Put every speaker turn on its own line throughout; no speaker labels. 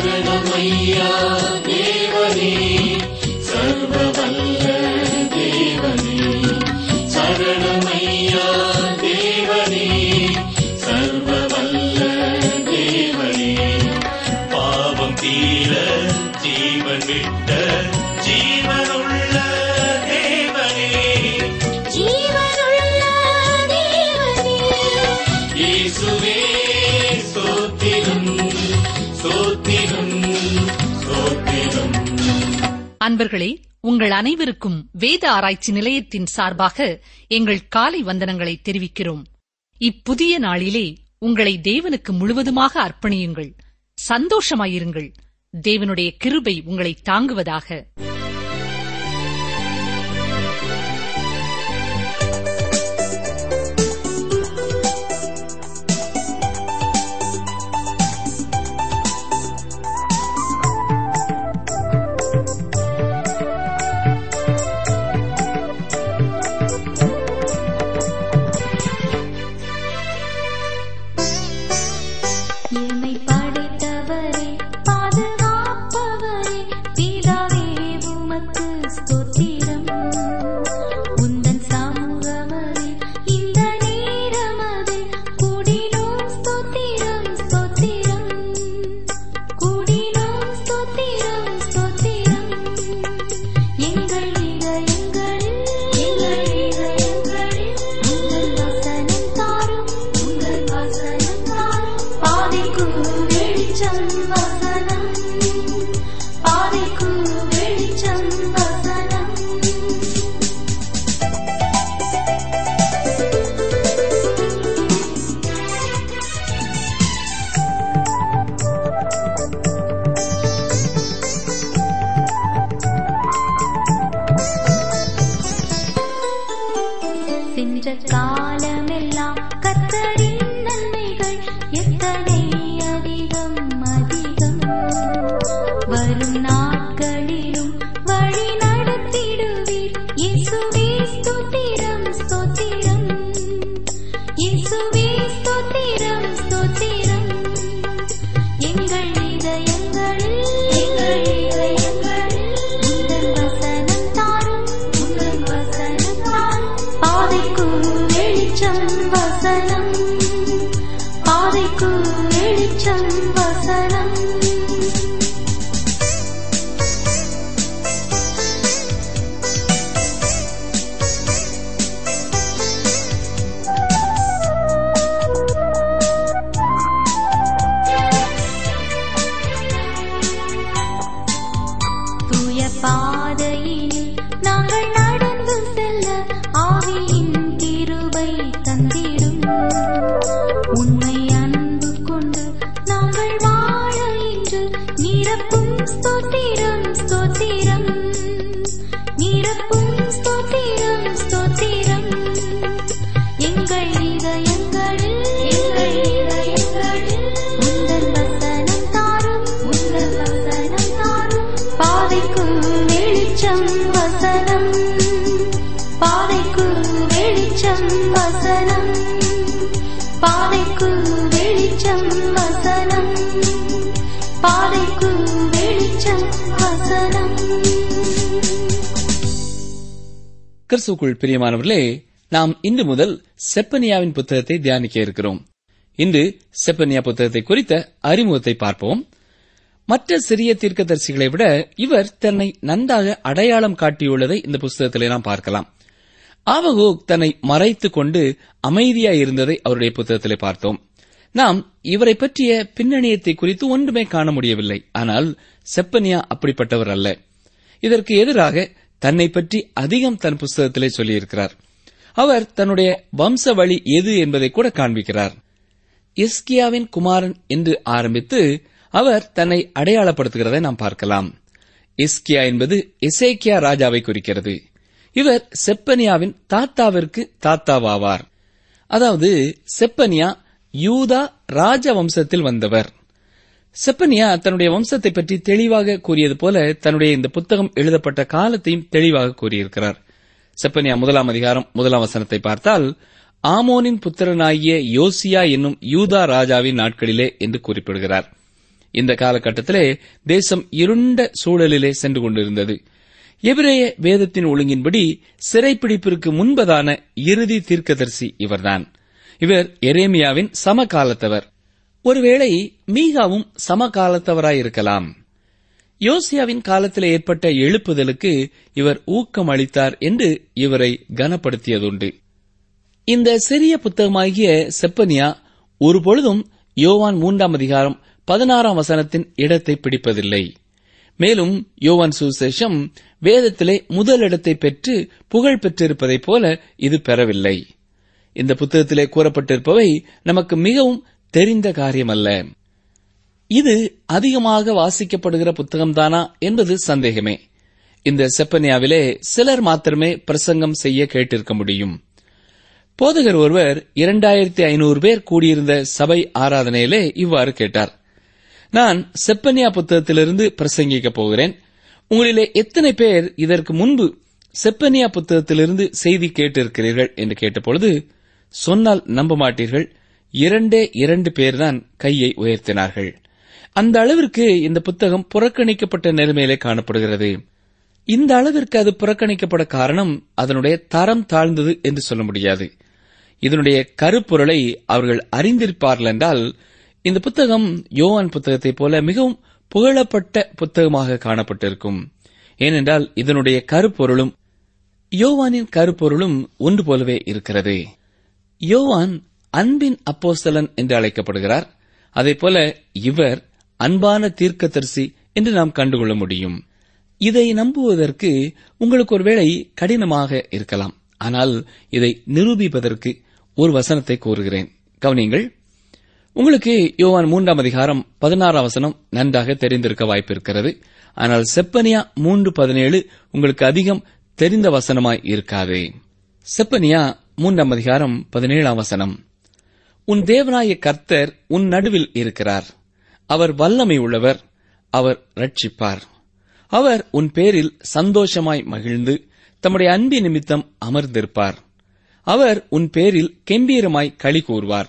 சரணமையா தேவனே சர்வ வல்ல தேவனே சரணமையா தேவனே சர்வ வல்ல தேவனே பாவம் தீர ஜீவன் விட்ட ஜீவனுள்ள தேவனே
ஜீவனுள்ள தேவனே
இயேசுவே ஸ்தோத்திரம் ஸ்தோத்திரம் ஸ்தோத்திரம்
அன்பர்களே உங்கள் அனைவருக்கும் வேத ஆராய்ச்சி நிலையத்தின் சார்பாக எங்கள் காலை வந்தனங்களை தெரிவிக்கிறோம் இப்புதிய நாளிலே உங்களை தேவனுக்கு முழுவதுமாக அர்ப்பணியுங்கள் சந்தோஷமாயிருங்கள் தேவனுடைய கிருபை உங்களை தாங்குவதாக
என்னை படைத்தவரே பாதுகாப்பவரே பிதாவே உமக்கு ஸ்தோத்திரம் உந்தன் சமூகமதே இந்த நேரமதே கூடினோம் ஸ்தோத்திரம் ஸ்தோத்திரம் கூடினோம் ஸ்தோத்திரம் ஸ்தோத்திரம் எங்கள் இதயங்களில் எங்கள் இதயங்களில் உங்கள் வசனம் தாரும் உங்கள் வசனம் தாரும் பாதைக்கு வெளிச்சம் வசனம் பாதைக்கு வெளிச்சம் வசனம் சென்ற காலமெல்லாம் கத்தரின் நன்மைகள் எத்தனை அதிகம் அதிகம் வரும் நாட்களிலும் வழி நடத்திடுவீர் இயேசுவே ஸ்தோத்திரம் ஸ்தோத்திரம் இயேசுவே ஸ்தோத்திரம் ஸ்தோத்திரம் எங்கள் இதயங்களில் எங்கள் இதயங்களில் உங்கள் வசனம் தாரும் உங்கள் வசனம் தாரும் பாதைக்கு வெளிச்சம் வசனம் பாதைக்கு வெளிச்சம் வசனம் தூய பாதையில் நாங்கள் நடந்து செல்ல ஆவியின் கிருபை தந்திடும் உண்மை அன்பு கொண்டு நாங்கள் வாழ இன்று நிரப்பும் ஸ்தோத்திரம் ஸ்தோத்திரம் நிரப்பும் ஸ்தோத்திரம் ஸ்தோத்திரம் எங்கள் இதயங்களில் எங்கள் இதயங்களில் உந்தன் வசனம் தாரும் உந்தன் வசனம் தாரும் பாதைக்கு வெளிச்சம் வசனம் பாதைக்கு வெளிச்சம் வசனம் பாதைக்கு வெளிச்சம் வசனம் பாதைக்கு வெளிச்சம் வசனம்
கிறிஸ்துக்குள் பிரியமானவர்களே நாம் இன்று முதல் செப்பனியாவின் புத்தகத்தை தியானிக்க இருக்கிறோம் இன்று செப்பனியா புத்தகத்தை குறித்த அறிமுகத்தை பார்ப்போம் மற்ற சிறிய தீர்க்கதரிசிகளை விட இவர் தன்னை நன்றாக அடையாளம் காட்டியுள்ளதை இந்த புஸ்தகத்திலே நாம் பார்க்கலாம் ஆவகோக் தன்னை மறைத்துக் கொண்டு அமைதியாய் இருந்ததை அவருடைய புத்தகத்திலே பார்த்தோம் நாம் இவரை பற்றிய பின்னணியத்தை குறித்து ஒன்றுமே காண முடியவில்லை ஆனால் செப்பனியா அப்படிப்பட்டவர் அல்ல இதற்கு எதிராக தன்னை பற்றி அதிகம் தன் புஸ்தகத்திலே சொல்லியிருக்கிறார் அவர் தன்னுடைய வம்ச வழி எது என்பதை கூட காண்பிக்கிறார் இஸ்கியாவின் குமாரன் என்று ஆரம்பித்து அவர் தன்னை அடையாளப்படுத்துகிறதை நாம் பார்க்கலாம் இஸ்கியா என்பது எசேக்கியா ராஜாவை குறிக்கிறது இவர் செப்பனியாவின் தாத்தாவிற்கு தாத்தாவாவார் அதாவது செப்பனியா யூதா ராஜ வம்சத்தில் வந்தவர் செப்பனியா தன்னுடைய வம்சத்தை பற்றி தெளிவாக கூறியது போல தன்னுடைய இந்த புத்தகம் எழுதப்பட்ட காலத்தையும் தெளிவாக கூறியிருக்கிறார் செப்பனியா முதலாம் அதிகாரம் முதலாம் வசனத்தை பார்த்தால் ஆமோனின் புத்திரனாகிய யோசியா என்னும் யூதா ராஜாவின் நாட்களிலே என்று குறிப்பிடுகிறார் இந்த காலகட்டத்திலே தேசம் இருண்ட சூழலிலே சென்று கொண்டிருந்தது எபிரேய வேதத்தின் ஒழுங்கின்படி சிறைப்பிடிப்பிற்கு முன்பதான இறுதி தீர்க்கதரிசி இவர்தான் இவர் எரேமியாவின் சமகாலத்தவர் ஒருவேளை மீகாவும் சமகாலத்தவராயிருக்கலாம் யோசியாவின் காலத்தில் ஏற்பட்ட எழுப்புதலுக்கு இவர் ஊக்கம் அளித்தார் என்று இவரை கனப்படுத்தியதுண்டு இந்த சிறிய புத்தகமாகிய செப்பனியா ஒருபொழுதும் யோவான் மூன்றாம் அதிகாரம் பதினாறாம் வசனத்தின் இடத்தை பிடிப்பதில்லை மேலும் யோவான் சுசேஷம் வேதத்திலே முதலிடத்தை பெற்று புகழ் பெற்றிருப்பதைப் போல இது பெறவில்லை இந்த புத்தகத்திலே கூறப்பட்டிருப்பவை நமக்கு மிகவும் தெரிந்த காரியமல்ல இது அதிகமாக வாசிக்கப்படுகிற புத்தகம்தானா என்பது சந்தேகமே இந்த செப்பனியாவிலே சிலர் மாத்திரமே பிரசங்கம் செய்ய கேட்டிருக்க முடியும் போதகர் ஒருவர் இரண்டாயிரத்தி ஐநூறு பேர் கூடியிருந்த சபை ஆராதனையிலே இவ்வாறு கேட்டார் நான் செப்பனியா புத்தகத்திலிருந்து பிரசங்கிக்கப் போகிறேன் உங்களிலே எத்தனை பேர் இதற்கு முன்பு செப்பனியா புத்தகத்திலிருந்து செய்தி கேட்டிருக்கிறீர்கள் என்று கேட்டபொழுது சொன்னால் நம்ப மாட்டீர்கள் இரண்டே இரண்டு பேர்தான் கையை உயர்த்தினார்கள் அந்த அளவிற்கு இந்த புத்தகம் புறக்கணிக்கப்பட்ட நிலைமையிலே காணப்படுகிறது இந்த அளவிற்கு அது புறக்கணிக்கப்பட காரணம் அதனுடைய தரம் தாழ்ந்தது என்று சொல்ல முடியாது இதனுடைய கருப்பொருளை அவர்கள் அறிந்திருப்பார்கள் என்றால் இந்த புத்தகம் யோவான் புத்தகத்தைப் போல மிகவும் புகழப்பட்ட புத்தகமாக காணப்பட்டிருக்கும் ஏனென்றால் இதனுடைய கருப்பொருளும் யோவானின் கருப்பொருளும் ஒன்று போலவே இருக்கிறது யோவான் அன்பின் அப்போஸ்தலன் என்று அழைக்கப்படுகிறார் அதேபோல இவர் அன்பான தீர்க்கதரிசி என்று நாம் கண்டுகொள்ள முடியும் இதை நம்புவதற்கு உங்களுக்கு ஒருவேளை கடினமாக இருக்கலாம் ஆனால் இதை நிரூபிப்பதற்கு ஒரு வசனத்தை கூறுகிறேன் கவனியுங்கள் உங்களுக்கு யோவான் மூன்றாம் அதிகாரம் பதினாறாம் வசனம் நன்றாக தெரிந்திருக்க வாய்ப்பு இருக்கிறது ஆனால் செப்பனியா மூன்று பதினேழு உங்களுக்கு அதிகம் தெரிந்த வசனமாய் இருக்காது செப்பனியா மூன்றாம் அதிகாரம் பதினேழாம் வசனம் உன் தேவனாய கர்த்தர் உன் நடுவில் இருக்கிறார் அவர் வல்லமை உள்ளவர் அவர் ரட்சிப்பார் அவர் உன் பேரில் சந்தோஷமாய் மகிழ்ந்து தம்முடைய அன்பி நிமித்தம் அமர்ந்திருப்பார் அவர் உன் பேரில் கெம்பீரமாய் களி கூறுவார்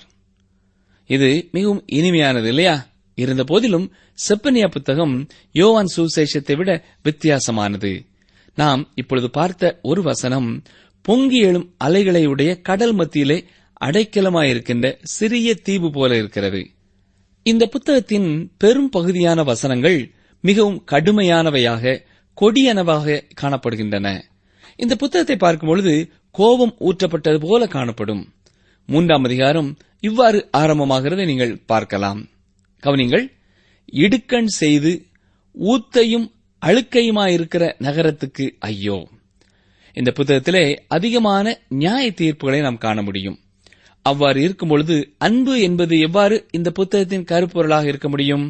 இது மிகவும் இனிமையானது இல்லையா இருந்த போதிலும் செப்பனியா புத்தகம் யோவான் சுசேஷத்தை விட வித்தியாசமானது நாம் இப்பொழுது பார்த்த ஒரு வசனம் பொங்கி எழும் அலைகளையுடைய கடல் மத்தியிலே அடைக்கலமாயிருக்கின்ற சிறிய தீவு போல இருக்கிறது இந்த புத்தகத்தின் பெரும் பகுதியான வசனங்கள் மிகவும் கடுமையானவையாக கொடியனவாக காணப்படுகின்றன இந்த புத்தகத்தை பார்க்கும் பொழுது கோபம் ஊற்றப்பட்டது போல காணப்படும் மூன்றாம் அதிகாரம் இவ்வாறு ஆரம்பமாகிறதை நீங்கள் பார்க்கலாம் கவனிங்கள் இடுக்கண் செய்து ஊத்தையும் அழுக்கையுமாயிருக்கிற நகரத்துக்கு ஐயோ இந்த புத்தகத்திலே அதிகமான நியாய தீர்ப்புகளை நாம் காண முடியும் அவ்வாறு இருக்கும் பொழுது அன்பு என்பது எவ்வாறு இந்த புத்தகத்தின் கருப்பொருளாக இருக்க முடியும்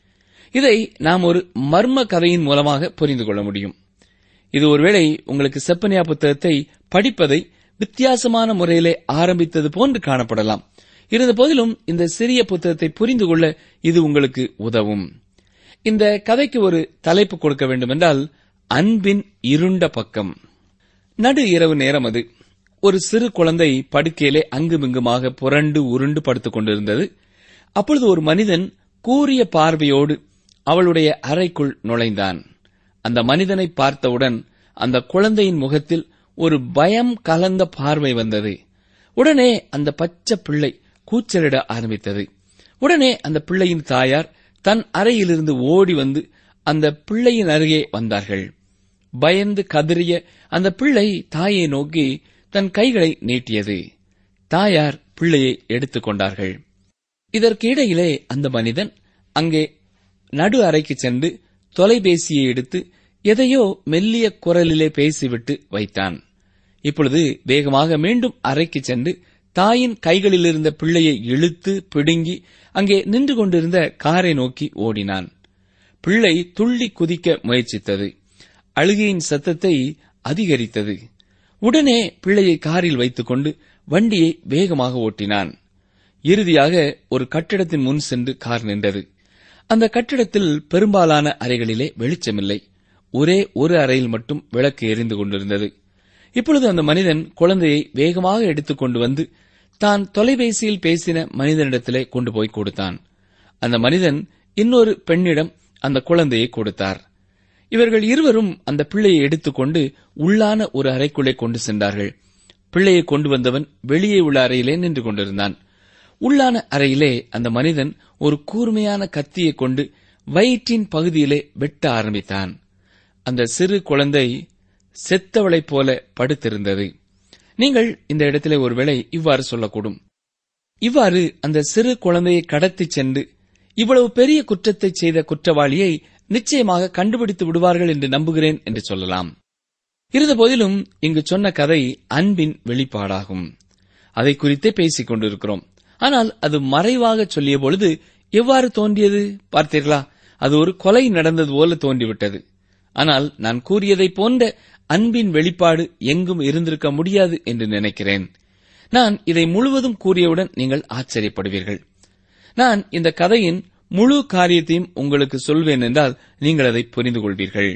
இதை நாம் ஒரு மர்ம கதையின் மூலமாக புரிந்து கொள்ள முடியும் இது ஒருவேளை உங்களுக்கு செப்பனியா புத்தகத்தை படிப்பதை வித்தியாசமான முறையிலே ஆரம்பித்தது போன்று காணப்படலாம் இருந்த போதிலும் இந்த சிறிய புத்தகத்தை புரிந்து கொள்ள இது உங்களுக்கு உதவும் இந்த கதைக்கு ஒரு தலைப்பு கொடுக்க வேண்டுமென்றால் அன்பின் இருண்ட பக்கம் நடு இரவு நேரம் அது ஒரு சிறு குழந்தை படுக்கையிலே அங்குமிங்குமாக புரண்டு உருண்டு படுத்துக் கொண்டிருந்தது அப்பொழுது ஒரு மனிதன் கூரிய பார்வையோடு அவளுடைய அறைக்குள் நுழைந்தான் அந்த மனிதனை பார்த்தவுடன் அந்த குழந்தையின் முகத்தில் ஒரு பயம் கலந்த பார்வை வந்தது உடனே அந்த பச்சை பிள்ளை கூச்சலிட ஆரம்பித்தது உடனே அந்த பிள்ளையின் தாயார் தன் அறையிலிருந்து ஓடி வந்து அந்த பிள்ளையின் அருகே வந்தார்கள் பயந்து கதறிய அந்த பிள்ளை தாயை நோக்கி தன் கைகளை நீட்டியது தாயார் பிள்ளையை எடுத்துக் கொண்டார்கள் இதற்கு இடையிலே அந்த மனிதன் அங்கே நடு அறைக்கு சென்று தொலைபேசியை எடுத்து எதையோ மெல்லிய குரலிலே பேசிவிட்டு வைத்தான் இப்பொழுது வேகமாக மீண்டும் அறைக்கு சென்று தாயின் கைகளில் இருந்த பிள்ளையை இழுத்து பிடுங்கி அங்கே நின்று கொண்டிருந்த காரை நோக்கி ஓடினான் பிள்ளை துள்ளி குதிக்க முயற்சித்தது அழுகையின் சத்தத்தை அதிகரித்தது உடனே பிள்ளையை காரில் வைத்துக்கொண்டு வண்டியை வேகமாக ஓட்டினான் இறுதியாக ஒரு கட்டிடத்தின் முன் சென்று கார் நின்றது அந்த கட்டிடத்தில் பெரும்பாலான அறைகளிலே வெளிச்சமில்லை ஒரே ஒரு அறையில் மட்டும் விளக்கு எரிந்து கொண்டிருந்தது இப்பொழுது அந்த மனிதன் குழந்தையை வேகமாக எடுத்துக்கொண்டு வந்து தான் தொலைபேசியில் பேசின மனிதனிடத்திலே கொண்டு போய் கொடுத்தான் அந்த மனிதன் இன்னொரு பெண்ணிடம் அந்த குழந்தையை கொடுத்தார் இவர்கள் இருவரும் அந்த பிள்ளையை எடுத்துக்கொண்டு உள்ளான ஒரு அறைக்குள்ளே கொண்டு சென்றார்கள் பிள்ளையை கொண்டு வந்தவன் வெளியே உள்ள அறையிலே நின்று கொண்டிருந்தான் உள்ளான அறையிலே அந்த மனிதன் ஒரு கூர்மையான கத்தியை கொண்டு வயிற்றின் பகுதியிலே வெட்ட ஆரம்பித்தான் அந்த சிறு குழந்தை செத்தவளைப் போல படுத்திருந்தது நீங்கள் இந்த இடத்திலே ஒருவேளை இவ்வாறு சொல்லக்கூடும் இவ்வாறு அந்த சிறு குழந்தையை கடத்திச் சென்று இவ்வளவு பெரிய குற்றத்தை செய்த குற்றவாளியை நிச்சயமாக கண்டுபிடித்து விடுவார்கள் என்று நம்புகிறேன் என்று சொல்லலாம் இருந்தபோதிலும் இங்கு சொன்ன கதை அன்பின் வெளிப்பாடாகும் அதை குறித்தே பேசிக் கொண்டிருக்கிறோம் ஆனால் அது மறைவாக சொல்லிய பொழுது எவ்வாறு தோன்றியது பார்த்தீர்களா அது ஒரு கொலை நடந்தது போல தோன்றிவிட்டது ஆனால் நான் கூறியதைப் போன்ற அன்பின் வெளிப்பாடு எங்கும் இருந்திருக்க முடியாது என்று நினைக்கிறேன் நான் இதை முழுவதும் கூறியவுடன் நீங்கள் ஆச்சரியப்படுவீர்கள் நான் இந்த கதையின் முழு காரியத்தையும் உங்களுக்கு சொல்வேன் என்றால் நீங்கள் அதை புரிந்து கொள்வீர்கள்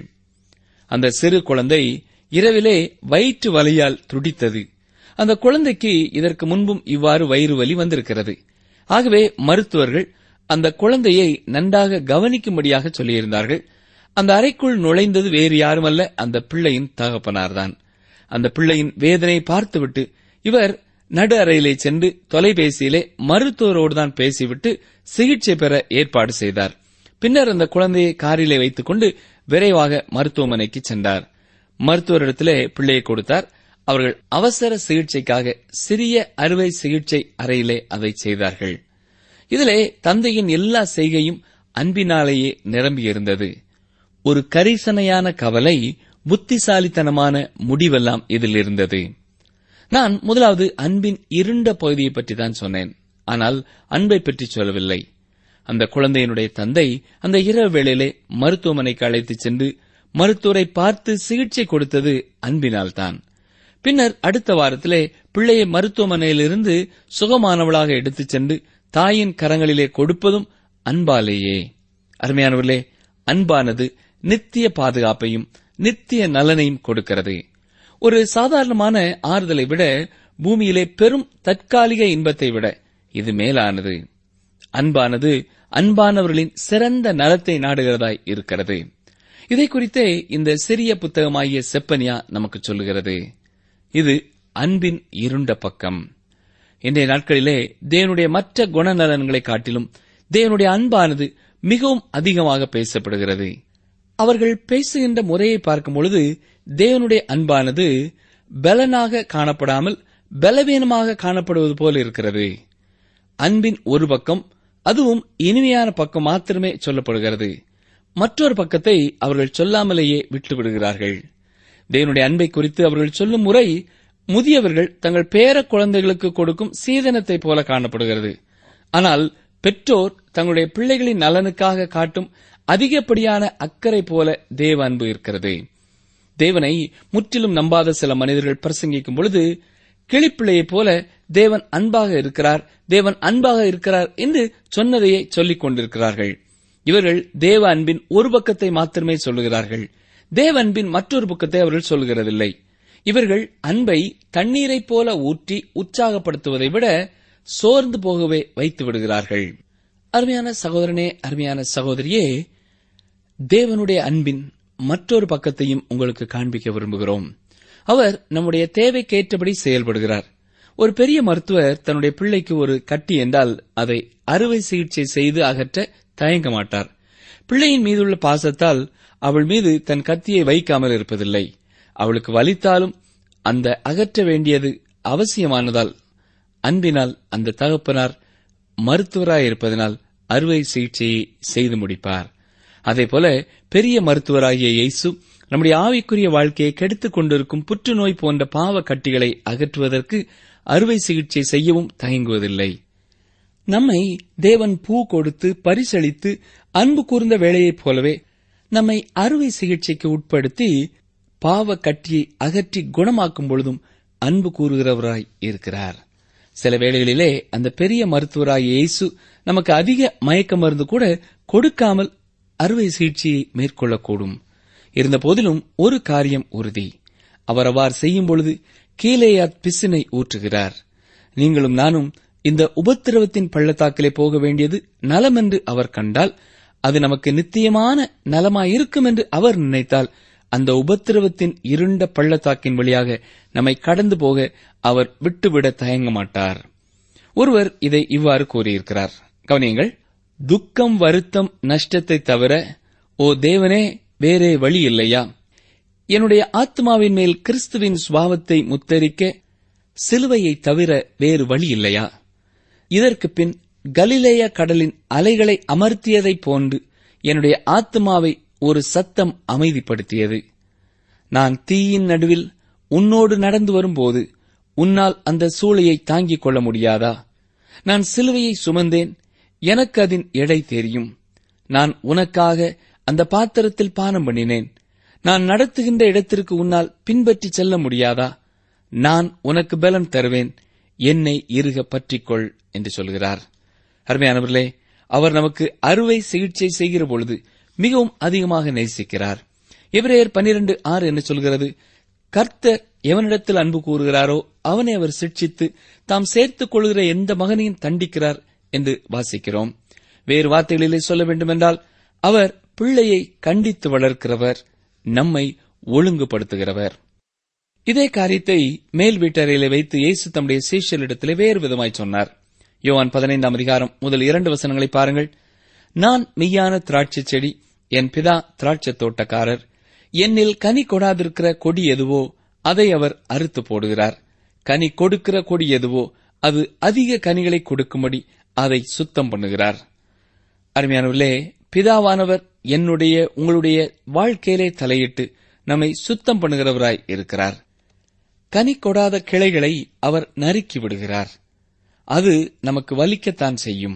அந்த சிறு குழந்தை இரவிலே வயிற்று வலியால் துடித்தது அந்த குழந்தைக்கு இதற்கு முன்பும் இவ்வாறு வயிறு வலி வந்திருக்கிறது ஆகவே மருத்துவர்கள் அந்த குழந்தையை நன்றாக கவனிக்கும்படியாக சொல்லியிருந்தார்கள் அந்த அறைக்குள் நுழைந்தது வேறு யாருமல்ல அந்த பிள்ளையின் தகப்பனார்தான் அந்த பிள்ளையின் வேதனை பார்த்துவிட்டு இவர் நடு அறையிலே சென்று தொலைபேசியிலே மருத்துவரோடு தான் பேசிவிட்டு சிகிச்சை பெற ஏற்பாடு செய்தார் பின்னர் அந்த குழந்தையை காரிலே வைத்துக் கொண்டு விரைவாக மருத்துவமனைக்கு சென்றார் மருத்துவரிடத்திலே பிள்ளையை கொடுத்தார் அவர்கள் அவசர சிகிச்சைக்காக சிறிய அறுவை சிகிச்சை அறையிலே அதை செய்தார்கள் இதிலே தந்தையின் எல்லா செய்கையும் அன்பினாலேயே நிரம்பியிருந்தது ஒரு கரிசனையான கவலை புத்திசாலித்தனமான முடிவெல்லாம் இதில் இருந்தது நான் முதலாவது அன்பின் இருண்ட பகுதியை பற்றி தான் சொன்னேன் ஆனால் அன்பை பற்றி சொல்லவில்லை அந்த குழந்தையினுடைய தந்தை அந்த இரவு வேளையிலே மருத்துவமனைக்கு அழைத்துச் சென்று மருத்துவரை பார்த்து சிகிச்சை கொடுத்தது அன்பினால்தான் பின்னர் அடுத்த வாரத்திலே பிள்ளையை மருத்துவமனையிலிருந்து சுகமானவளாக எடுத்துச் சென்று தாயின் கரங்களிலே கொடுப்பதும் அன்பாலேயே அருமையானவர்களே அன்பானது நித்திய பாதுகாப்பையும் நித்திய நலனையும் கொடுக்கிறது ஒரு சாதாரணமான ஆறுதலை விட பூமியிலே பெரும் தற்காலிக இன்பத்தை விட இது மேலானது அன்பானது அன்பானவர்களின் சிறந்த நலத்தை நாடுகிறதாய் இருக்கிறது இதை குறித்தே இந்த சிறிய புத்தகமாகிய செப்பனியா நமக்கு சொல்லுகிறது இது அன்பின் இருண்ட பக்கம் இன்றைய நாட்களிலே தேவனுடைய மற்ற குணநலன்களை காட்டிலும் தேவனுடைய அன்பானது மிகவும் அதிகமாக பேசப்படுகிறது அவர்கள் பேசுகின்ற முறையை பார்க்கும் பொழுது தேவனுடைய அன்பானது பலனாக காணப்படாமல் பலவீனமாக காணப்படுவது போல இருக்கிறது அன்பின் ஒரு பக்கம் அதுவும் இனிமையான பக்கம் மாத்திரமே சொல்லப்படுகிறது மற்றொரு பக்கத்தை அவர்கள் சொல்லாமலேயே விட்டுவிடுகிறார்கள் தேவனுடைய அன்பை குறித்து அவர்கள் சொல்லும் முறை முதியவர்கள் தங்கள் பேர குழந்தைகளுக்கு கொடுக்கும் சீதனத்தை போல காணப்படுகிறது ஆனால் பெற்றோர் தங்களுடைய பிள்ளைகளின் நலனுக்காக காட்டும் அதிகப்படியான அக்கறை போல தேவ அன்பு இருக்கிறது தேவனை முற்றிலும் நம்பாத சில மனிதர்கள் பிரசங்கிக்கும் பொழுது கிளிப்பிள்ளையைப் போல தேவன் அன்பாக இருக்கிறார் தேவன் அன்பாக இருக்கிறார் என்று சொன்னதையே சொல்லிக் கொண்டிருக்கிறார்கள் இவர்கள் தேவ அன்பின் ஒரு பக்கத்தை மாத்திரமே சொல்லுகிறார்கள் தேவ அன்பின் மற்றொரு பக்கத்தை அவர்கள் சொல்கிறதில்லை இவர்கள் அன்பை தண்ணீரைப் போல ஊற்றி உற்சாகப்படுத்துவதை விட சோர்ந்து போகவே வைத்து விடுகிறார்கள் அருமையான சகோதரனே அருமையான சகோதரியே தேவனுடைய அன்பின் மற்றொரு பக்கத்தையும் உங்களுக்கு காண்பிக்க விரும்புகிறோம் அவர் நம்முடைய தேவைக்கேற்றபடி செயல்படுகிறார் ஒரு பெரிய மருத்துவர் தன்னுடைய பிள்ளைக்கு ஒரு கட்டி என்றால் அதை அறுவை சிகிச்சை செய்து அகற்ற தயங்க மாட்டார் பிள்ளையின் மீதுள்ள பாசத்தால் அவள் மீது தன் கத்தியை வைக்காமல் இருப்பதில்லை அவளுக்கு வலித்தாலும் அந்த அகற்ற வேண்டியது அவசியமானதால் அன்பினால் அந்த தகப்பனார் மருத்துவராய் இருப்பதனால் அறுவை சிகிச்சையை செய்து முடிப்பார் அதேபோல பெரிய மருத்துவராகிய இயேசு நம்முடைய ஆவிக்குரிய வாழ்க்கையை கெடுத்துக் கொண்டிருக்கும் புற்றுநோய் போன்ற பாவ கட்டிகளை அகற்றுவதற்கு அறுவை சிகிச்சை செய்யவும் தயங்குவதில்லை நம்மை தேவன் பூ கொடுத்து பரிசளித்து அன்பு கூர்ந்த வேளையைப் போலவே நம்மை அறுவை சிகிச்சைக்கு உட்படுத்தி பாவ கட்டியை அகற்றி குணமாக்கும் பொழுதும் அன்பு கூறுகிறவராய் இருக்கிறார் சில வேளைகளிலே அந்த பெரிய மருத்துவராய் இயேசு நமக்கு அதிக மயக்க மருந்து கூட கொடுக்காமல் அறுவை சிகிச்சையை மேற்கொள்ளக்கூடும் இருந்த போதிலும் ஒரு காரியம் உறுதி அவர் அவ்வாறு செய்யும் பொழுது கீழேயாத் பிசினை ஊற்றுகிறார் நீங்களும் நானும் இந்த உபத்திரவத்தின் பள்ளத்தாக்கிலே போக வேண்டியது நலமென்று அவர் கண்டால் அது நமக்கு நித்தியமான நலமாயிருக்கும் என்று அவர் நினைத்தால் அந்த உபத்திரவத்தின் இருண்ட பள்ளத்தாக்கின் வழியாக நம்மை கடந்து போக அவர் விட்டுவிட தயங்க மாட்டார் ஒருவர் இதை இவ்வாறு கூறியிருக்கிறார் கவனியங்கள் துக்கம் வருத்தம் நஷ்டத்தை தவிர ஓ தேவனே வேறே வழி இல்லையா என்னுடைய ஆத்மாவின் மேல் கிறிஸ்துவின் சுபாவத்தை முத்தரிக்க சிலுவையை தவிர வேறு வழி இல்லையா இதற்கு பின் கலிலேய கடலின் அலைகளை அமர்த்தியதைப் போன்று என்னுடைய ஆத்மாவை ஒரு சத்தம் அமைதிப்படுத்தியது நான் தீயின் நடுவில் உன்னோடு நடந்து வரும்போது உன்னால் அந்த சூளையை தாங்கிக் கொள்ள முடியாதா நான் சிலுவையை சுமந்தேன் எனக்கு அதன் எடை தெரியும் நான் உனக்காக அந்த பாத்திரத்தில் பானம் பண்ணினேன் நான் நடத்துகின்ற இடத்திற்கு உன்னால் பின்பற்றி செல்ல முடியாதா நான் உனக்கு பலம் தருவேன் என்னை இறுக பற்றிக்கொள் என்று சொல்கிறார் அருமையானவர்களே அவர் நமக்கு அறுவை சிகிச்சை செய்கிற பொழுது மிகவும் அதிகமாக நேசிக்கிறார் எபிரேயர் பன்னிரண்டு ஆறு என்ன சொல்கிறது கர்த்தர் எவனிடத்தில் அன்பு கூறுகிறாரோ அவனை அவர் சிட்சித்து தாம் சேர்த்துக் கொள்கிற எந்த மகனையும் தண்டிக்கிறார் என்று வாசிக்கிறோம் வேறு வார்த்தைகளிலே சொல்ல வேண்டுமென்றால் அவர் பிள்ளையை கண்டித்து வளர்க்கிறவர் நம்மை ஒழுங்குபடுத்துகிறவர் இதே காரியத்தை மேல் வீட்டறையிலே வைத்து இயேசு தம்முடைய சீஷரிடத்திலே வேறு விதமாய் சொன்னார் யோவான் பதினைந்தாம் அதிகாரம் முதல் இரண்டு வசனங்களை பாருங்கள் நான் மெய்யான திராட்சை செடி என் பிதா திராட்சை தோட்டக்காரர் என்னில் கனி கொடாதிருக்கிற கொடி எதுவோ அதை அவர் அறுத்து போடுகிறார் கனி கொடுக்கிற கொடி எதுவோ அது அதிக கனிகளை கொடுக்கும்படி அதை சுத்தம் பண்ணுகிறார் அருமையானவர்களே பிதாவானவர் என்னுடைய உங்களுடைய வாழ்க்கையிலே தலையிட்டு நம்மை சுத்தம் பண்ணுகிறவராய் இருக்கிறார் கனி கொடாத கிளைகளை அவர் நறுக்கி விடுகிறார் அது நமக்கு வலிக்கத்தான் செய்யும்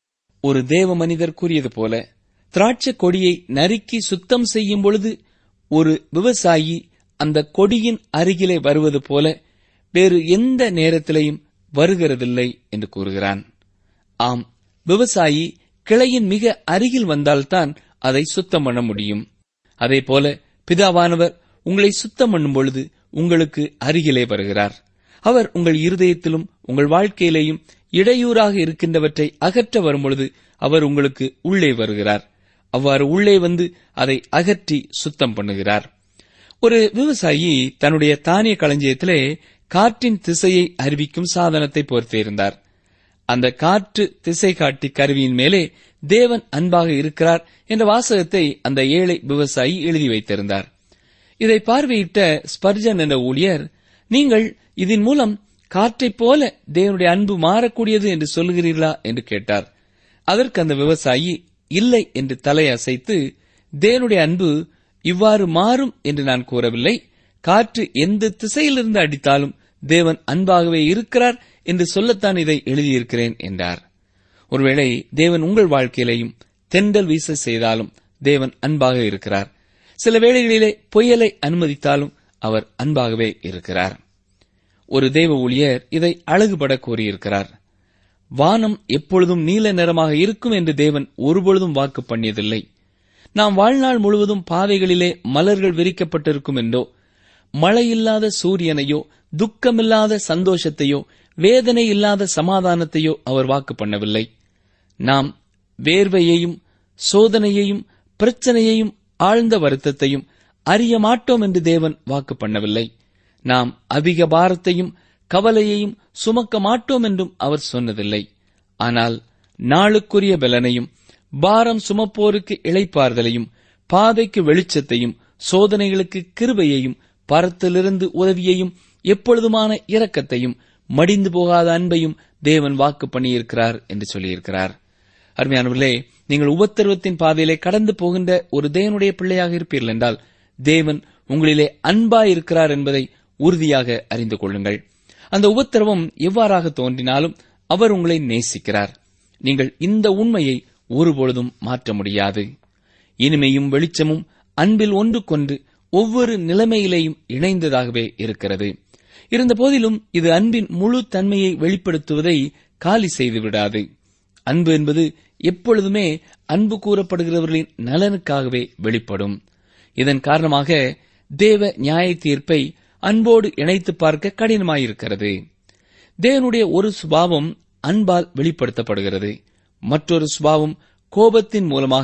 ஒரு தேவ மனிதர் கூறியது போல திராட்சை கொடியை நறுக்கி சுத்தம் செய்யும் பொழுது ஒரு விவசாயி அந்த கொடியின் அருகிலே வருவது போல வேறு எந்த நேரத்திலையும் வருகிறதில்லை என்று கூறுகிறான் ஆம் விவசாயி கிளையின் மிக அருகில் வந்தால்தான் அதை சுத்தம் பண்ண முடியும் அதேபோல பிதாவானவர் உங்களை சுத்தம் பண்ணும் பொழுது உங்களுக்கு அருகிலே வருகிறார் அவர் உங்கள் இருதயத்திலும் உங்கள் வாழ்க்கையிலேயும் இடையூறாக இருக்கின்றவற்றை அகற்ற வரும்பொழுது அவர் உங்களுக்கு உள்ளே வருகிறார் அவ்வாறு உள்ளே வந்து அதை அகற்றி சுத்தம் பண்ணுகிறார் ஒரு விவசாயி தன்னுடைய தானிய களஞ்சியத்திலே காற்றின் திசையை அறிவிக்கும் சாதனத்தை பொறுத்திருந்தார் அந்த காற்று திசை காட்டி கருவியின் மேலே தேவன் அன்பாக இருக்கிறார் என்ற வாசகத்தை அந்த ஏழை விவசாயி எழுதி வைத்திருந்தார் இதை பார்வையிட்ட ஸ்பர்ஜன் என்ற ஊழியர் நீங்கள் இதன் மூலம் காற்றைப் போல தேவனுடைய அன்பு மாறக்கூடியது என்று சொல்லுகிறீர்களா என்று கேட்டார் அதற்கு அந்த விவசாயி இல்லை என்று தலை அசைத்து தேவனுடைய அன்பு இவ்வாறு மாறும் என்று நான் கூறவில்லை காற்று எந்த திசையிலிருந்து அடித்தாலும் தேவன் அன்பாகவே இருக்கிறார் என்று சொல்லத்தான் இதை எழுதியிருக்கிறேன் என்றார் ஒருவேளை தேவன் உங்கள் வாழ்க்கையிலையும் தென்றல் வீச செய்தாலும் தேவன் அன்பாக இருக்கிறார் சில வேளைகளிலே புயலை அனுமதித்தாலும் அவர் அன்பாகவே இருக்கிறார் ஒரு தேவ ஊழியர் இதை அழகுபட கூறியிருக்கிறார் வானம் எப்பொழுதும் நீல நிறமாக இருக்கும் என்று தேவன் ஒருபொழுதும் வாக்கு பண்ணியதில்லை நாம் வாழ்நாள் முழுவதும் பாதைகளிலே மலர்கள் விரிக்கப்பட்டிருக்கும் என்றோ மழையில்லாத சூரியனையோ துக்கமில்லாத சந்தோஷத்தையோ வேதனை இல்லாத சமாதானத்தையோ அவர் வாக்கு பண்ணவில்லை நாம் வேர்வையையும் சோதனையையும் பிரச்சனையையும் ஆழ்ந்த வருத்தத்தையும் அறிய மாட்டோம் என்று தேவன் வாக்கு பண்ணவில்லை நாம் அதிக பாரத்தையும் கவலையையும் சுமக்க மாட்டோம் என்றும் அவர் சொன்னதில்லை ஆனால் நாளுக்குரிய பலனையும் பாரம் சுமப்போருக்கு இளைப்பாறுதலையும் பாதைக்கு வெளிச்சத்தையும் சோதனைகளுக்கு கிருபையையும் பரத்திலிருந்து உதவியையும் எப்பொழுதுமான இரக்கத்தையும் மடிந்து போகாத அன்பையும் தேவன் வாக்கு பண்ணியிருக்கிறார் என்று சொல்லியிருக்கிறார் அருமையானவர்களே நீங்கள் உபத்திரவத்தின் பாதையிலே கடந்து போகின்ற ஒரு தேவனுடைய பிள்ளையாக இருப்பீர்கள் என்றால் தேவன் உங்களிலே அன்பாயிருக்கிறார் என்பதை உறுதியாக அறிந்து கொள்ளுங்கள் அந்த உபத்திரவம் எவ்வாறாக தோன்றினாலும் அவர் உங்களை நேசிக்கிறார் நீங்கள் இந்த உண்மையை ஒருபொழுதும் மாற்ற முடியாது இனிமையும் வெளிச்சமும் அன்பில் ஒன்றுக்கொன்று ஒவ்வொரு நிலைமையிலேயும் இணைந்ததாகவே இருக்கிறது இருந்தபோதிலும் இது அன்பின் முழு தன்மையை வெளிப்படுத்துவதை காலி செய்து விடாது அன்பு என்பது எப்பொழுதுமே அன்பு கூறப்படுகிறவர்களின் நலனுக்காகவே வெளிப்படும் இதன் காரணமாக தேவ நியாய தீர்ப்பை அன்போடு இணைத்து பார்க்க கடினமாயிருக்கிறது தேவனுடைய ஒரு சுபாவம் அன்பால் வெளிப்படுத்தப்படுகிறது மற்றொரு சுபாவம் கோபத்தின் மூலமாக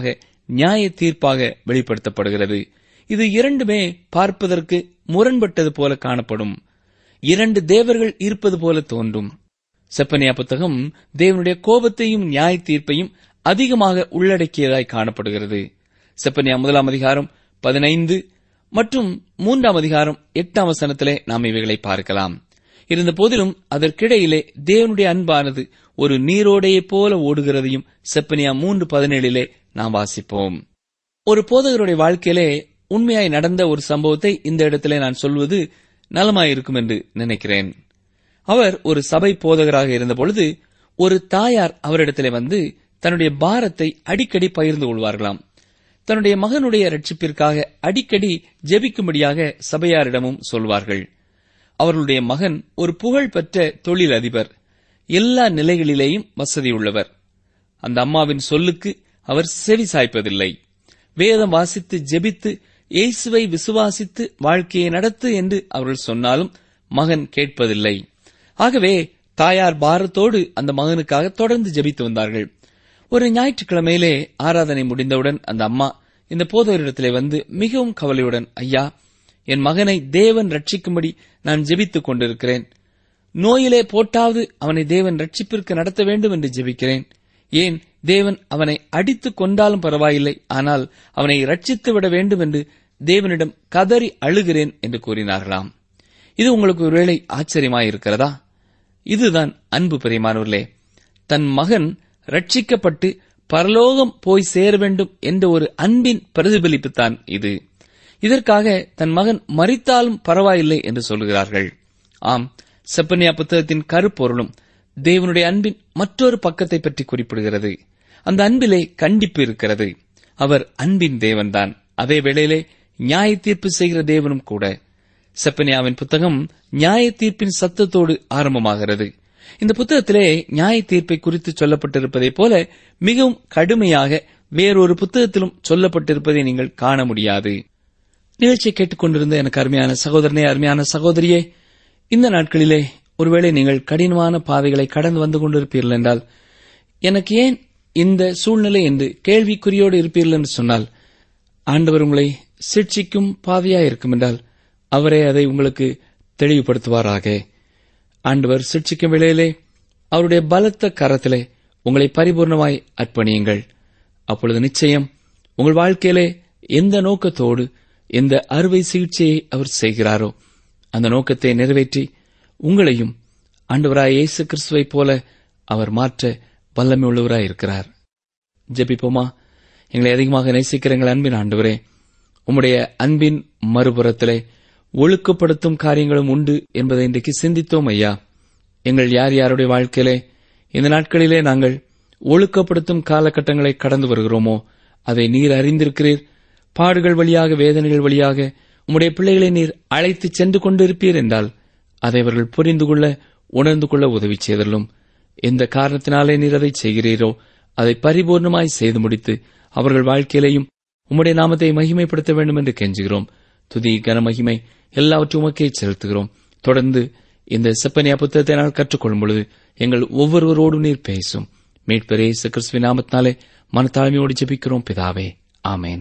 நியாய தீர்ப்பாக வெளிப்படுத்தப்படுகிறது இது இரண்டுமே பார்ப்பதற்கு முரண்பட்டது போல காணப்படும் இரண்டு தேவர்கள் இருப்பது போல தோன்றும் செப்பனியா புத்தகம் தேவனுடைய கோபத்தையும் நியாய தீர்ப்பையும் அதிகமாக உள்ளடக்கியதாய் காணப்படுகிறது செப்பனியா முதலாம் அதிகாரம் பதினைந்து மற்றும் மூன்றாம் அதிகாரம் எட்டாம் வசனத்திலே நாம் இவைகளை பார்க்கலாம் இருந்த போதிலும் அதற்கிடையிலே தேவனுடைய அன்பானது ஒரு நீரோடையைப் போல ஓடுகிறதையும் செப்பனியா மூன்று பதினேழிலே நாம் வாசிப்போம் ஒரு போதகருடைய வாழ்க்கையிலே உண்மையாய் நடந்த ஒரு சம்பவத்தை இந்த இடத்திலே நான் சொல்வது நலமாயிருக்கும் என்று நினைக்கிறேன் அவர் ஒரு சபை போதகராக இருந்தபொழுது ஒரு தாயார் அவரிடத்திலே வந்து தன்னுடைய பாரத்தை அடிக்கடி பகிர்ந்து கொள்வார்களாம் தன்னுடைய மகனுடைய ரட்சிப்பிற்காக அடிக்கடி ஜெபிக்கும்படியாக சபையாரிடமும் சொல்வார்கள் அவர்களுடைய மகன் ஒரு புகழ்பெற்ற தொழிலதிபர் எல்லா நிலைகளிலேயும் வசதியுள்ளவர் அந்த அம்மாவின் சொல்லுக்கு அவர் செவி சாய்ப்பதில்லை வேதம் வாசித்து ஜெபித்து இயேசுவை விசுவாசித்து வாழ்க்கையை நடத்து என்று அவர்கள் சொன்னாலும் மகன் கேட்பதில்லை ஆகவே தாயார் பாரத்தோடு அந்த மகனுக்காக தொடர்ந்து ஜெபித்து வந்தார்கள் ஒரு ஞாயிற்றுக்கிழமையிலே ஆராதனை முடிந்தவுடன் அந்த அம்மா இந்த போதவரிடத்திலே வந்து மிகவும் கவலையுடன் ஐயா என் மகனை தேவன் ரட்சிக்கும்படி நான் ஜெபித்துக் கொண்டிருக்கிறேன் நோயிலே போட்டாவது அவனை தேவன் ரட்சிப்பிற்கு நடத்த வேண்டும் என்று ஜெபிக்கிறேன் ஏன் தேவன் அவனை அடித்துக் கொண்டாலும் பரவாயில்லை ஆனால் அவனை ரட்சித்து விட வேண்டும் என்று தேவனிடம் கதறி அழுகிறேன் என்று கூறினார்களாம் இது உங்களுக்கு ஒருவேளை ஆச்சரியமாயிருக்கிறதா இதுதான் அன்பு பிரியமானவர்களே தன் மகன் ரட்சிக்கப்பட்டு பரலோகம் போய் சேர வேண்டும் என்ற ஒரு அன்பின் பிரதிபலிப்புத்தான் இது இதற்காக தன் மகன் மறித்தாலும் பரவாயில்லை என்று சொல்கிறார்கள் ஆம் செப்பனியா புத்தகத்தின் கருப்பொருளும் தேவனுடைய அன்பின் மற்றொரு பக்கத்தை பற்றி குறிப்பிடுகிறது அந்த அன்பிலே கண்டிப்பு இருக்கிறது அவர் அன்பின் தேவன்தான் அதே வேளையிலே நியாய தீர்ப்பு செய்கிற தேவனும் கூட செப்பனியாவின் புத்தகம் நியாய தீர்ப்பின் சத்தத்தோடு ஆரம்பமாகிறது இந்த புத்தகத்திலே நியாய தீர்ப்பை குறித்து சொல்லப்பட்டிருப்பதைப் போல மிகவும் கடுமையாக வேறொரு புத்தகத்திலும் சொல்லப்பட்டிருப்பதை நீங்கள் காண முடியாது நிகழ்ச்சியை கேட்டுக்கொண்டிருந்த எனக்கு அருமையான சகோதரனே அருமையான சகோதரியே இந்த நாட்களிலே ஒருவேளை நீங்கள் கடினமான பாதைகளை கடந்து வந்து கொண்டிருப்பீர்கள் என்றால் எனக்கு ஏன் இந்த சூழ்நிலை என்று கேள்விக்குறியோடு இருப்பீர்கள் என்று சொன்னால் ஆண்டவர் உங்களை சிக்ஷிக்கும் பாதையாய் இருக்கும் என்றால் அவரே அதை உங்களுக்கு தெளிவுபடுத்துவாராக ஆண்டவர் சிக்ஷிக்கும் வேளையிலே அவருடைய பலத்த கரத்திலே உங்களை பரிபூர்ணமாய் அர்ப்பணியுங்கள் அப்பொழுது நிச்சயம் உங்கள் வாழ்க்கையிலே எந்த நோக்கத்தோடு எந்த அறுவை சிகிச்சையை அவர் செய்கிறாரோ அந்த நோக்கத்தை நிறைவேற்றி உங்களையும் ஆண்டவராய் இயேசு கிறிஸ்துவைப் போல அவர் மாற்ற வல்லமை உள்ளவராய் இருக்கிறார் ஜெபிப்போமா எங்களை அதிகமாக நேசிக்கிற எங்கள் அன்பின் ஆண்டவரே உம்முடைய அன்பின் மறுபுறத்திலே ஒழுக்கப்படுத்தும் காரியங்களும் உண்டு என்பதை இன்றைக்கு சிந்தித்தோம் ஐயா எங்கள் யார் யாருடைய வாழ்க்கையிலே இந்த நாட்களிலே நாங்கள் ஒழுக்கப்படுத்தும் காலகட்டங்களை கடந்து வருகிறோமோ அதை நீர் அறிந்திருக்கிறீர் பாடுகள் வழியாக வேதனைகள் வழியாக உம்முடைய பிள்ளைகளை நீர் அழைத்துச் சென்று கொண்டிருப்பீர் என்றால் அதை அவர்கள் புரிந்து கொள்ள உணர்ந்து கொள்ள உதவி செய்தலும் எந்த காரணத்தினாலே நீர் அதை செய்கிறீரோ அதை பரிபூர்ணமாய் செய்து முடித்து அவர்கள் வாழ்க்கையிலேயும் உம்முடைய நாமத்தை மகிமைப்படுத்த வேண்டும் என்று கெஞ்சுகிறோம் துதி கனமகிமை எல்லாவற்றும் உமக்கே செலுத்துகிறோம் தொடர்ந்து இந்த செப்பனியா புத்தகத்தை நான் கற்றுக்கொள்ளும் பொழுது எங்கள் ஒவ்வொருவரோடும் நீர் பேசும் மீட்பரே கிறிஸ்துவின் நாமத்தினாலே மனத்தாழ்மையோடு ஜெபிக்கிறோம் பிதாவே ஆமேன்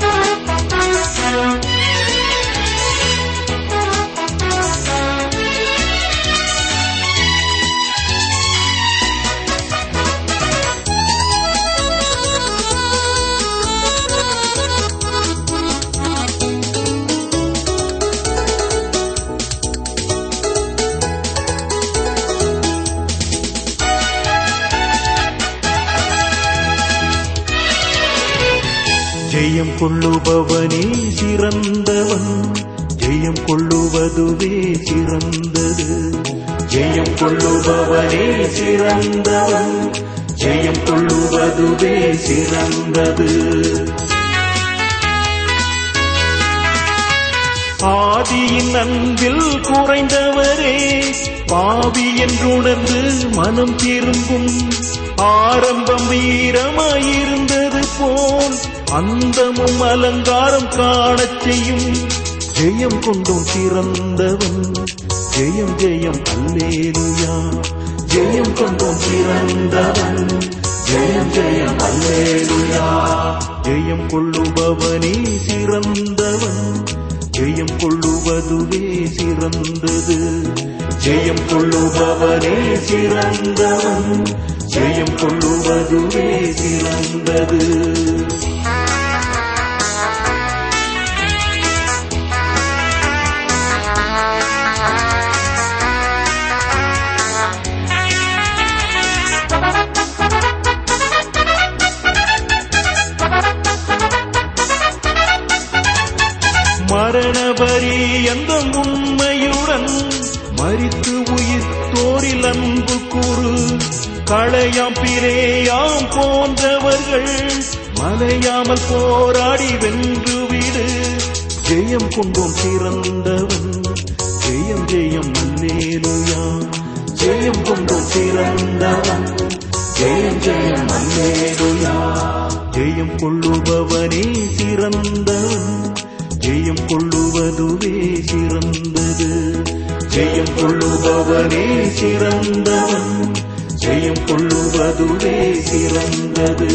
ஜெயம் கொள்ளுபவனே சிறந்தவன் ஜெயம் கொள்ளுவதுவே சிறந்தது ஜெயம் கொள்ளுபவனே சிறந்தவன் ஜெயம் கொள்ளுவதுவே சிறந்தது ஆதியின் அன்பில் குறைந்தவரே பாவி என்றுணர்ந்து மனம் திரும்பும் ஆரம்பம் வீரமாயிருந்தது போல் அந்தமும் அலங்காரம் காணச் செய்யும் ஜெயம் கொண்டோம் சிறந்தவன் ஜெயம் ஜெயம் அல்லேலுயா ஜெயம் கொண்டோம் சிறந்தவன் ஜெயம் ஜெயம் அல்லேலுயா ஜெயம் கொள்ளுபவனே சிறந்தவன் ஜெயம் கொள்ளுவதுவே சிறந்தது ஜெயம் கொள்ளுபவனே சிறந்தவன் ஜெயம் கொள்ளுவதுவே சிறந்தது மரண பரியந்தம் உண்மையுடன் மரித்து உயிர் தோரில் அன்பு கூறு களையாம் பிரேயாம் போன்றவர்கள் மலையாமல் போராடி வென்று விடு ஜெயம் கொண்டோம் சிறந்தவன் ஜெயம் ஜெயம் அல்லேலுயா ஜெயம் கொண்டோம் சிறந்தவன் ஜெயம் ஜெயம் அல்லேலுயா ஜெயம் கொள்ளுபவனே சிறந்தவன் ஜெயம் கொள்ளுவதுவே சிறந்தது ஜெயம் கொள்ளுபவனே சிறந்தவன் ஜெயம் கொள்ளுவதுவே சிறந்தது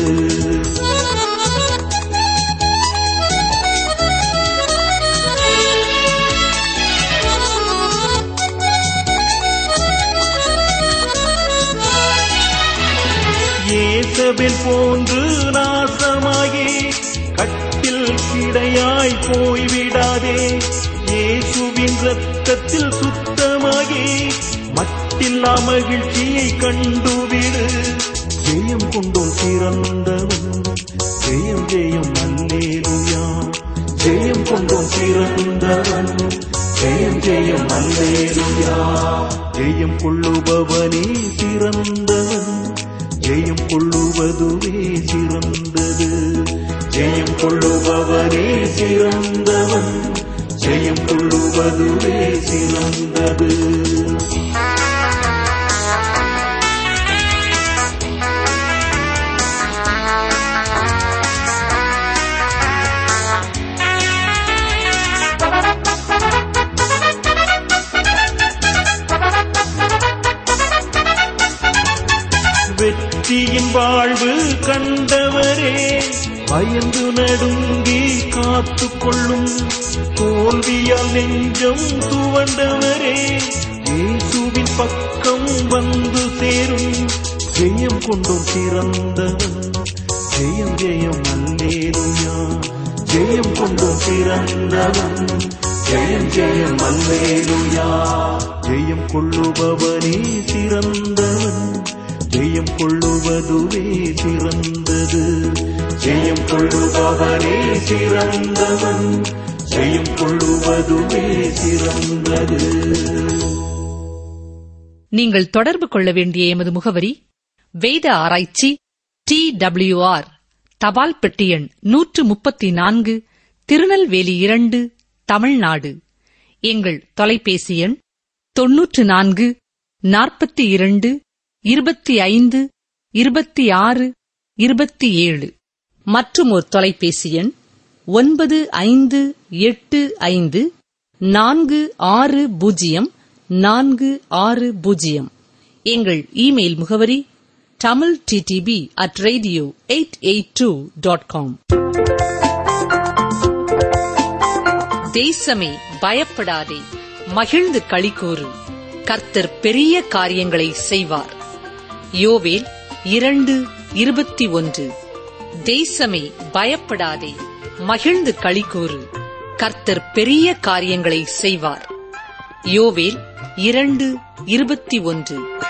ஏசபெல் போன்று நாசமாகி கட்டில் கிடையாய் போய்விடாதே இயேசுவின் ரத்தத்தில் சுத்தமாகி மட்டில்லா மகிழ்ச்சியை கண்டுவிடு ஜெயம் கொண்டோம் சிறந்தவன் ஜெயம் ஜெயம் அல்லேலுயா ஜெயம் கொண்டோம் சிறந்தவன் ஜெயம் ஜெயம் அல்லேலுயா ஜெயம் கொள்ளுபவனே சிறந்தவன் ஜெயம் கொள்ளுவதுவே சிறந்தது ஜெயம் கொள்ளுபவனே சிறந்தவன் ஜெயம் கொள்ளுவதுவே சிறந்தது வெற்றியின் வாழ்வு கண்டவரே பயந்து நடுங்கி காத்து கொள்ளும் தோல்வியால் நெஞ்சம் துவண்டவரே இயேசுவின் பக்கம் வந்து சேரும் ஜெயம் கொண்டோம் சிறந்தவன் ஜெயம் ஜெயம் அல்லேலுயா ஜெயம் கொண்டோம் சிறந்தவன் ஜெயம் ஜெயம் அல்லேலுயா ஜெயம் கொள்ளுபவனே சிறந்தவன் ஜெயம் கொள்ளுவதுவே சிறந்தது ஜெயம் கொள்ளுபவனே சிறந்தவன் ஜெயம் கொள்ளுவதுவே சிறந்தது
நீங்கள் தொடர்பு கொள்ள வேண்டிய எமது முகவரி வேத ஆராய்ச்சி டி டபிள்யூஆர் தபால் பெட்டி எண் நூற்று முப்பத்தி நான்கு திருநெல்வேலி இரண்டு தமிழ்நாடு எங்கள் தொலைபேசி எண் தொன்னூற்று நான்கு நாற்பத்தி இரண்டு இருபத்தி ஐந்து இருபத்தி ஆறு இருபத்தி ஏழு மற்றும் ஒரு தொலைபேசி எண் ஒன்பது ஐந்து எட்டு ஐந்து நான்கு ஆறு பூஜ்ஜியம் நான்கு ஆறு பூஜ்ஜியம் எங்கள் இமெயில் முகவரி Tamil DTP at radio eight eight two dot com தேசமே பயப்படாதே மகிழ்ந்து களிகூறு கர்த்தர் பெரிய காரியங்களை செய்வார் யோவேல் இரண்டு இருபத்தி ஒன்று தேசமே பயப்படாதே மகிழ்ந்து களிகூறு கர்த்தர் பெரிய காரியங்களை செய்வார் யோவேல் இரண்டு இருபத்தி ஒன்று